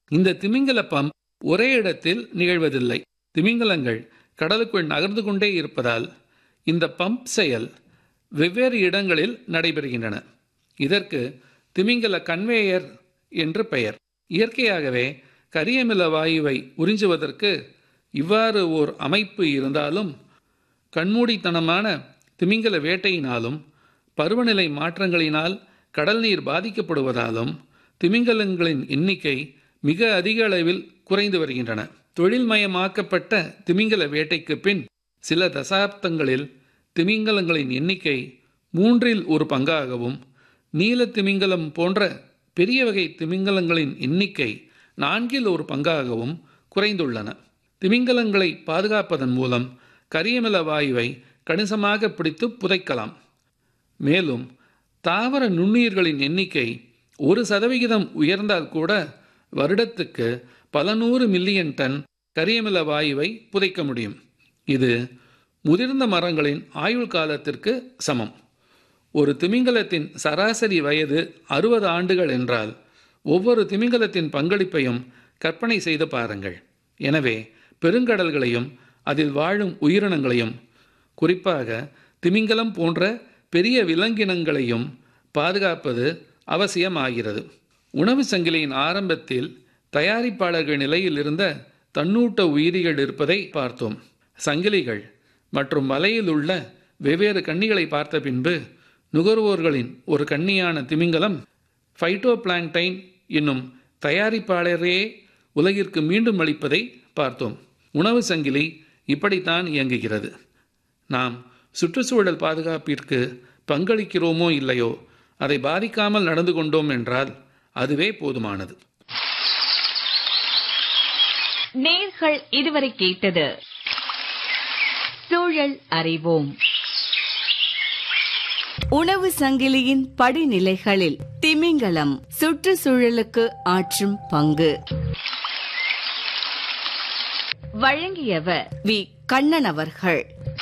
இந்த திமிங்கல பம்ப் ஒரே இடத்தில் நிகழ்வதில்லை திமிங்கலங்கள் கடலுக்குள் நகர்ந்து கொண்டே இருப்பதால் இந்த பம்ப் செயல் வெவ்வேறு இடங்களில் நடைபெறுகின்றன இதற்கு திமிங்கல கன்வேயர் என்று பெயர் இயற்கையாகவே கரியமில வாயுவை உறிஞ்சுவதற்கு இவ்வாறு ஓர் அமைப்பு இருந்தாலும் கண்மூடித்தனமான திமிங்கல வேட்டையினாலும் பருவநிலை மாற்றங்களினால் கடல் நீர் பாதிக்கப்படுவதாலும் திமிங்கலங்களின் எண்ணிக்கை மிக அதிக அளவில் குறைந்து வருகின்றன தொழில்மயமாக்கப்பட்ட திமிங்கல வேட்டைக்கு பின் சில தசாப்தங்களில் திமிங்கலங்களின் எண்ணிக்கை மூன்றில் ஒரு பங்காகவும் நீல திமிங்கலம் போன்ற பெரிய வகை திமிங்கலங்களின் எண்ணிக்கை நான்கில் ஒரு பங்காகவும் குறைந்துள்ளன திமிங்கலங்களை பாதுகாப்பதன் மூலம் கரியமில வாயுவை கணிசமாக பிடித்து புதைக்கலாம் மேலும் தாவர நுண்ணுயிர்களின் எண்ணிக்கை ஒரு சதவிகிதம் உயர்ந்தால் கூட வருடத்துக்கு பல நூறு மில்லியன் டன் கரியமில வாயுவை புதைக்க முடியும் இது முதிர்ந்த மரங்களின் ஆயுள் காலத்திற்கு சமம் ஒரு திமிங்கலத்தின் சராசரி வயது அறுபது ஆண்டுகள் என்றால் ஒவ்வொரு திமிங்கலத்தின் பங்களிப்பையும் கற்பனை செய்து பாருங்கள் எனவே பெருங்கடல்களையும் அதில் வாழும் உயிரினங்களையும் குறிப்பாக திமிங்கலம் போன்ற பெரிய விலங்கினங்களையும் பாதுகாப்பது அவசியமாகிறது உணவு சங்கிலியின் ஆரம்பத்தில் தயாரிப்பாளர்கள் நிலையில் இருந்த தன்னூட்ட உயிரிகள் இருப்பதை பார்த்தோம் சங்கிலிகள் மற்றும் வலையில் உள்ள வெவ்வேறு கண்ணிகளை பார்த்த பின்பு நுகர்வோர்களின் ஒரு கண்ணியான திமிங்கலம் ஃபைட்டோ பிளாங்டைன் என்னும் தயாரிப்பாளரையே உலகிற்கு மீண்டும் அளிப்பதை பார்த்தோம் உணவு சங்கிலி இப்படித்தான் இயங்குகிறது நாம் சுற்றுச்சூழல் பாதுகாப்பிற்கு பங்களிக்கிறோமோ இல்லையோ அதை பாதிக்காமல் நடந்து கொண்டோம் என்றால் அதுவே போதுமானது நேர்கள் இதுவரை கேட்டது சூழல் அறிவோம் உணவு சங்கிலியின் படிநிலைகளில் திமிங்கலம் சுற்றுச்சூழலுக்கு ஆற்றும் பங்கு வழங்கியவர் வி கண்ணன் அவர்கள்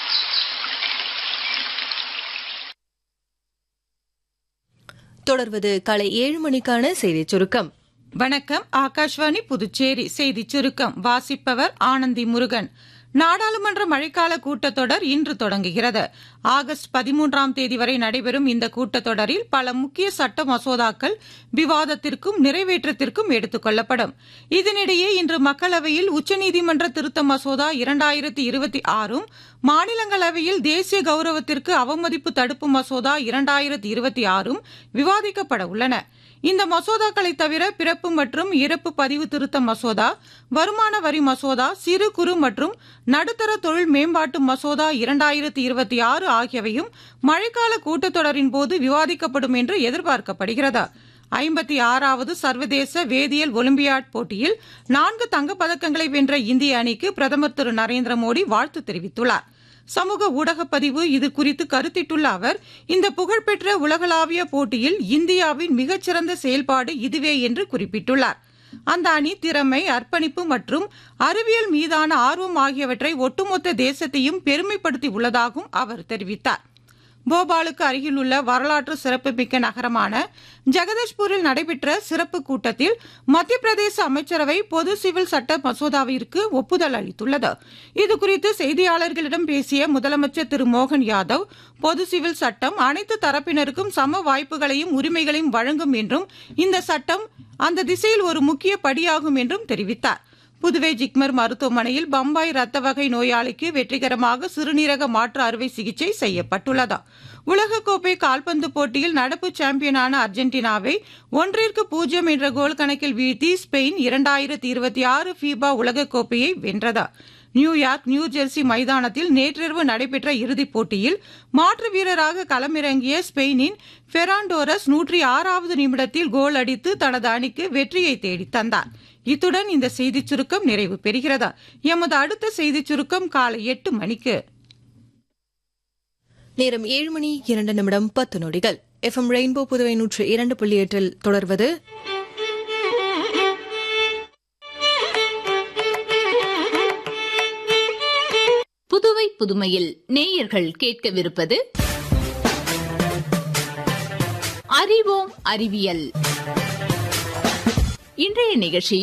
தொடர்வது காலை ஏழு மணிக்கான செய்திச் சுருக்கம் வணக்கம் ஆகாஷ்வாணி புதுச்சேரி செய்திச் சுருக்கம் வாசிப்பவர் ஆனந்தி முருகன் நாடாளுமன்ற மழைக்கால கூட்டத்தொடர் இன்று தொடங்குகிறது ஆகஸ்ட் பதிமூன்றாம் தேதி வரை நடைபெறும் இந்த கூட்டத்தொடரில் பல முக்கிய சட்ட மசோதாக்கள் விவாதத்திற்கும் நிறைவேற்றத்திற்கும் எடுத்துக் கொள்ளப்படும் இதனிடையே இன்று மக்களவையில் உச்சநீதிமன்ற திருத்த மசோதா இரண்டாயிரத்தி இருபத்தி ஆறும் மாநிலங்களவையில் தேசிய கௌரவத்திற்கு அவமதிப்பு தடுப்பு மசோதா இரண்டாயிரத்தி இருபத்தி ஆறும் விவாதிக்கப்பட உள்ளன இந்த மசோதாக்களை தவிர பிறப்பு மற்றும் இறப்பு பதிவு திருத்த மசோதா வருமான வரி மசோதா சிறு குறு மற்றும் நடுத்தர தொழில் மேம்பாட்டு மசோதா இரண்டாயிரத்தி இருபத்தி ஆறு ஆகியவையும் மழைக்கால கூட்டத்தொடரின் போது விவாதிக்கப்படும் என்று எதிர்பார்க்கப்படுகிறது ஐம்பத்தி ஆறாவது சர்வதேச வேதியியல் ஒலிம்பியாட் போட்டியில் நான்கு தங்கப்பதக்கங்களை வென்ற இந்திய அணிக்கு பிரதமர் திரு நரேந்திர மோடி வாழ்த்து தெரிவித்துள்ளார் சமூக ஊடகப் பதிவு இது குறித்து கருத்திட்டுள்ள அவர் இந்த புகழ்பெற்ற உலகளாவிய போட்டியில் இந்தியாவின் மிகச்சிறந்த செயல்பாடு இதுவே என்று குறிப்பிட்டுள்ளார் அந்த அணி திறமை அர்ப்பணிப்பு மற்றும் அறிவியல் மீதான ஆர்வம் ஆகியவற்றை ஒட்டுமொத்த தேசத்தையும் பெருமைப்படுத்தி உள்ளதாகவும் அவர் தெரிவித்தார் போபாலுக்கு அருகில் உள்ள வரலாற்று சிறப்புமிக்க நகரமான ஜெகதீஷ்பூரில் நடைபெற்ற சிறப்பு கூட்டத்தில் மத்திய பிரதேச அமைச்சரவை பொது சிவில் சட்ட மசோதாவிற்கு ஒப்புதல் அளித்துள்ளது இதுகுறித்து செய்தியாளர்களிடம் பேசிய முதலமைச்சர் திரு மோகன் யாதவ் பொது சிவில் சட்டம் அனைத்து தரப்பினருக்கும் சம வாய்ப்புகளையும் உரிமைகளையும் வழங்கும் என்றும் இந்த சட்டம் அந்த திசையில் ஒரு முக்கிய படியாகும் என்றும் தெரிவித்தார் புதுவை ஜிப்மர் மருத்துவமனையில் பம்பாய் ரத்த வகை நோயாளிக்கு வெற்றிகரமாக சிறுநீரக மாற்று அறுவை சிகிச்சை செய்யப்பட்டுள்ளது உலகக்கோப்பை கால்பந்து போட்டியில் நடப்பு சாம்பியனான அர்ஜென்டினாவை ஒன்றிற்கு பூஜ்ஜியம் என்ற கோல் கணக்கில் வீழ்த்தி ஸ்பெயின் இரண்டாயிரத்தி இருபத்தி ஆறு ஃபீபா உலகக்கோப்பையை வென்றது நியூயார்க் நியூ ஜெர்சி மைதானத்தில் நேற்றிரவு நடைபெற்ற இறுதிப் போட்டியில் மாற்று வீரராக களமிறங்கிய ஸ்பெயினின் ஃபெராண்டோரஸ் நூற்றி ஆறாவது நிமிடத்தில் கோல் அடித்து தனது அணிக்கு வெற்றியை தேடித் தந்தார் இத்துடன் இந்த செய்திச் சுருக்கம் நிறைவு பெறுகிறது எமது அடுத்த செய்திச் சுருக்கம் காலை எட்டு மணிக்கு நேரம் ஏழு மணி இரண்டு நிமிடம் பத்து நொடிகள் எஃப்எம் ரெயின்போ புதுவை நூற்று இரண்டு புள்ளி எட்டில் தொடர்வது புதுவை புதுமையில் நேயர்கள் கேட்கவிருப்பது அறிவோம் அறிவியல் இன்றைய நிகழ்ச்சி